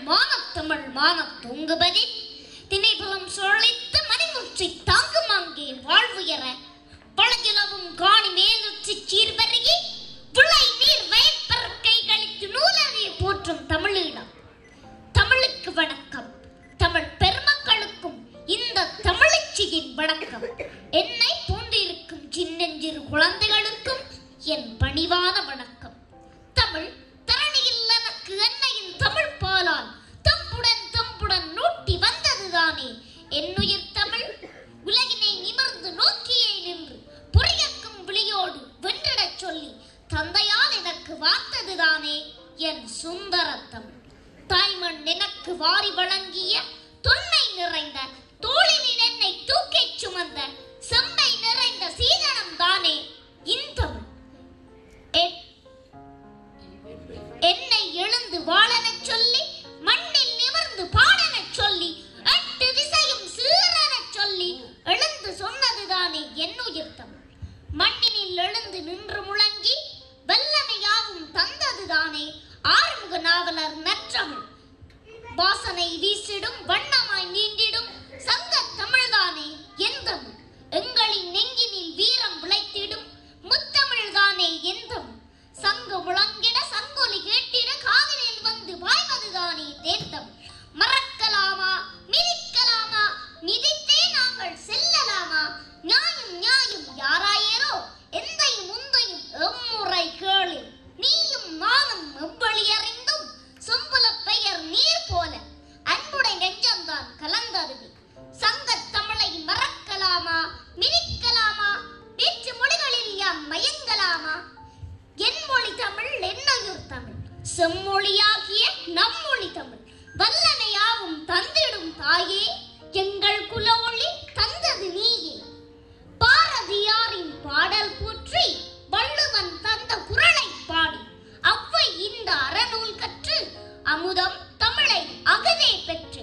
மானத்தமிழ் மானம் தூங்குபதி திணைபுலம் சொலித்து மணிமுற்றி தாங்கும் அங்கே வாழ்வுயர பழகிலவும் காணி மேலுற்றி சீர்பருகி புலை நீர் வயப்பறக்கை கழித்து நூலறிய போற்றும் தமிழீழம் தமிழுக்கு வணக்கம் தமிழ் பெருமக்களுக்கும் இந்த தமிழச்சியின் வணக்கம் என்னை போன்றிருக்கும் சின்னஞ்சிறு குழந்தைகளுக்கும் என் பணிவான வணக்கம் தமிழ் தரணியில் எனக்கு என்னையின் தமிழ் பாலால் தம்புடன் தம்புடன் நூட்டி வந்ததுதானே என்னுயிர் தமிழ் உலகினை நிமிர்ந்து நோக்கியே நின்று புரியக்கும் விழியோடு வென்றிடச் சொல்லி தந்தையால் எனக்கு வார்த்ததுதானே என் சுந்தர தமிழ் தாய்மண் எனக்கு வாரி வழங்கிய தொன்மை நிறைந்த தோளினில் என்னை தூக்கிச் சுமந்த செம்மை நிறைந்த சீதனம் தானே இந்தமிழ் என் என்னை எழுந்து வாழனச் சொல்லி மண்ணில் நிமிர்ந்து பாடனச் சொல்லி எட்டு திசையும் சீரனச் சொல்லி எழுந்து சொன்னதுதானே என்னுயிர் தமிழ் மண்ணினில் எழுந்து நின்று முழங்கி வல்லமையாவும் தந்ததுதானே ஆறுமுக நாவலர் நற்றமிழ் வாசனை வீசிடும் வண்ணமாய் நீண்டிடும் சங்க தமிழ்தானே என் தமிழ் எங்களின் நெஞ்சினில் வீரம் விளைத்திடும் முத்தமிழ்தானே என் தமிழ் சங்கு முழங்கிட சங்கொலி கேட்டிட காதினில் வந்து பாய்வதுதானே தேர்தம் மறக்கலாமா மிதிக்கலாமா மிதித்தே நாங்கள் செல்லலாமா நியாயம் நியாயம் யாராயரோ எந்தையும் முந்தையும் எம்முறை கேளு நீயும் நானும் எவ்வழி அறிந்தும் சொம்புல பெயர் நீர் போல அன்புடை நெஞ்சம்தான் கலந்தருவி சங்கத் தமிழை மறக்கலாமா மிதிக்கலாமா வேற்று மொழிகளில் யாம் மயங்கலாமா என் மொழி தமிழ் என்னுயிர் தமிழ் செம்மொழியாகிய நம்மொழி தமிழ் வல்லமையாவும் தந்திடும் தாயே எங்கள் குல ஒளி தந்தது நீயே பாரதியாரின் பாடல் போற்றி வள்ளுவன் தந்த குரலை பாடி அவ்வை இந்த அறநூல் கற்று அமுதம் தமிழை அகதே பெற்று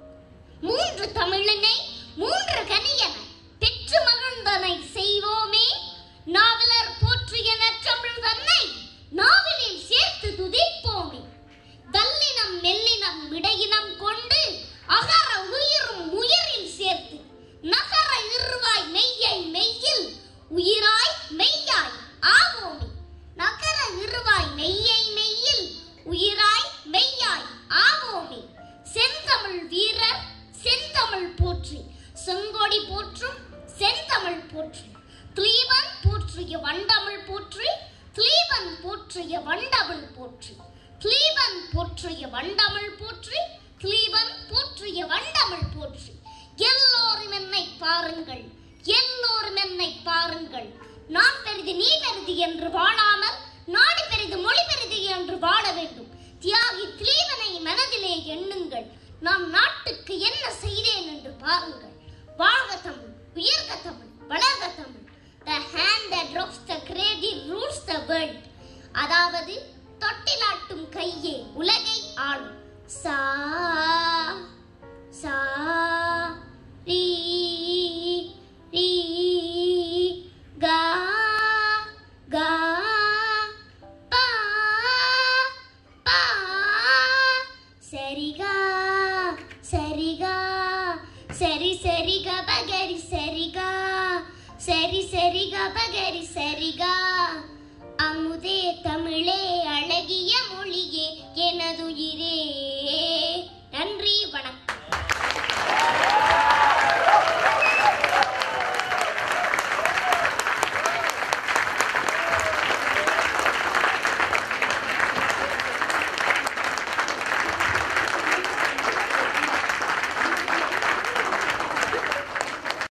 மூன்று தமிழினை மூன்று கனியன பெற்று மகிழ்ந்தனை செய்வோமே நாவலர் போற்றிய நற்றமிழ் தன்னை நாவலில் சேர்த்து துதிப்போமே வல்லினம் மெல்லினம் இடையினம் கொண்டு அகர உயிரும் உயிரில் சேர்த்து நகர இருவாய் மெய்யை மெய்யில் உயிராய் மெய்யாய் ஆவோமே நகர இருவாய் மெய்யை மெய்யில் உயிராய் மெய்யாய் ஆவோமே செந்தமிழ் வீரர் செந்தமிழ் போற்றி செங்கோடி போற்றும் செந்தமிழ் போற்றி கிளீவன் போற்றிய வண்டமிழ் போற்றி கிளீவன் போற்றிய வண்டமிழ் போற்றி கிளீவன் போற்றிய வண்டமிழ் போற்றி கிளீவன் போற்றிய வண்டமிழ் போற்றி எல்லோரும் என்னை பாருங்கள் எல்லோரும் என்னை பாருங்கள் நான் பெரிது நீ பெரிது என்று வாழாமல் நாடு பெரிது மொழி பெரிது என்று வாழ வேண்டும் தியாகி திலீவனை மனதிலே எண்ணுங்கள் நான் நாட்டுக்கு என்ன செய்தேன் என்று பாருங்கள் வாழ்க தமிழ் உயர்க தமிழ் வளர்க Tamil the hand that rocks the cradle rules the world அதாவது தொட்டிலாட்டும் கையே உலகை ஆளும் சா சா ரீ ரீ கா கா பா பா சரிகா சரிகா சரி சரிகா பகரி சரிகா சரி சரிகா பகரி சரிகா அமுதே